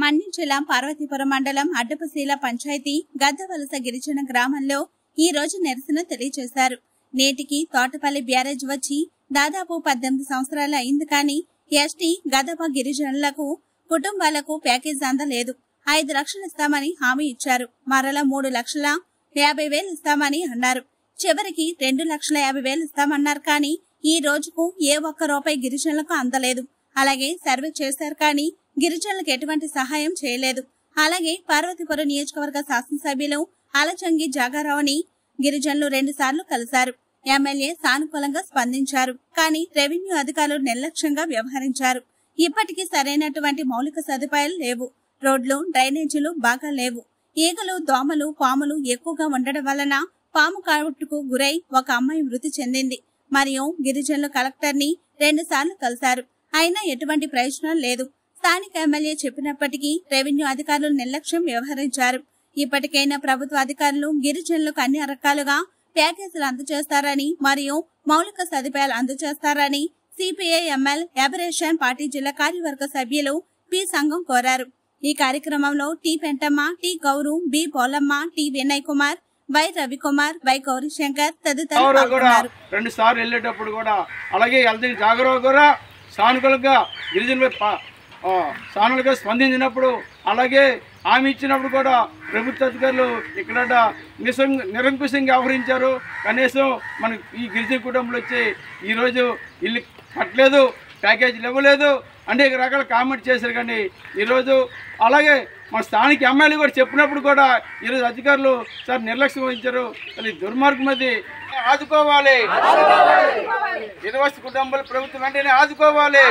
మన్యం జిల్లా పార్వతీపురం మండలం అడ్డపశీల పంచాయతీ గద్దవలస గిరిజన గ్రామంలో ఈ రోజు నిరసన తెలియజేశారు నేటికి తోటపల్లి బ్యారేజ్ వచ్చి దాదాపు పద్దెనిమిది సంవత్సరాలు అయింది కానీ ఎస్టీ గదప గిరిజనులకు కుటుంబాలకు ప్యాకేజ్ అందలేదు ఐదు లక్షలు ఇస్తామని హామీ ఇచ్చారు మరలా మూడు లక్షల యాభై వేలు ఇస్తామని అన్నారు చివరికి రెండు లక్షల యాభై వేలు ఇస్తామన్నారు కానీ ఈ రోజుకు ఏ ఒక్క రూపాయి గిరిజనులకు అందలేదు అలాగే సర్వే చేశారు కానీ గిరిజనులకు ఎటువంటి సహాయం చేయలేదు అలాగే పార్వతీపురం నియోజకవర్గ శాసనసభ్యులు అలచంగి జాగారావుని గిరిజనులు రెండు సార్లు కలిశారు ఎమ్మెల్యే సానుకూలంగా స్పందించారు కానీ రెవెన్యూ అధికారులు నిర్లక్ష్యంగా వ్యవహరించారు ఇప్పటికీ సరైనటువంటి మౌలిక సదుపాయాలు లేవు రోడ్లు డ్రైనేజీలు బాగా లేవు ఈగలు దోమలు పాములు ఎక్కువగా ఉండడం వలన పాము కాటుకు గురై ఒక అమ్మాయి మృతి చెందింది మరియు గిరిజనులు కలెక్టర్ ని రెండు సార్లు కలిశారు అయినా ఎటువంటి ప్రయోజనం లేదు స్థానిక ఎమ్మెల్యే చెప్పినప్పటికీ రెవెన్యూ అధికారులు నిర్లక్ష్యం వ్యవహరించారు ఇప్పటికైనా ప్రభుత్వ అధికారులు గిరిజనులకు అన్ని రకాలుగా ప్యాకేజీలు అందజేస్తారని మరియు మౌలిక సదుపాయాలు అందజేస్తారని సిపిఐ ఎంఎల్ ఎబరేషన్ పార్టీ జిల్లా కార్యవర్గ సభ్యులు పి సంఘం కోరారు ఈ కార్యక్రమంలో T Pentamma T Gauru B Polamma T Vinay Kumar Y Ravikumar Y Gaurishankar తదితరులు జాగరావు కూడా పాల్గొన్నారు రెండు సార్లు వెళ్ళేటప్పుడు కూడా అలాగే వెళ్తే జాగరావు కూడా సానుకూలంగా గిరిజనులపై పా- ఆ, సానుకూలంగా స్పందించినప్పుడు అలాగే హామీ ఇచ్చినప్పుడు కూడా ప్రభుత్వ అధికారులు ఇక్కడ నిసం నిరంకుశంగా వ్యవహరించారు కనీసం మనకి ఈ గిరిజన కుటుంబంలో వచ్చి ఈరోజు ఇల్లు కట్టలేదు ప్యాకేజీలు ఇవ్వలేదు అనేక రకాల కామెంట్ చేశారు కానీ ఈరోజు అలాగే మన స్థానిక ఎమ్మెల్యే కూడా చెప్పినప్పుడు కూడా ఈరోజు అధికారులు సార్ నిర్లక్ష్యం వహించారు అది దుర్మార్గం అది ఆదుకోవాలి నిర్వాసిత కుటుంబాలు ప్రభుత్వం వెంటనే ఆదుకోవాలి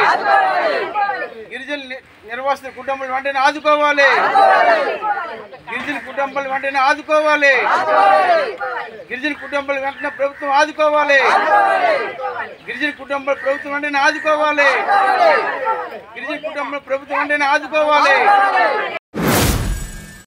గిరిజన ని- నిర్వాసిత కుటుంబాలు వెంటనే ఆదుకోవాలి గిరిజన కుటుంబాలు వెంటనే ఆదుకోవాలి గిరిజన కుటుంబాలు వెంటనే ప్రభుత్వం ఆదుకోవాలి గిరిజన కుటుంబాలు ప్రభుత్వం వెంటనే ఆదుకోవాలి గిరిజన కుటుంబాలు ప్రభుత్వం వెంటనే ఆదుకోవాలి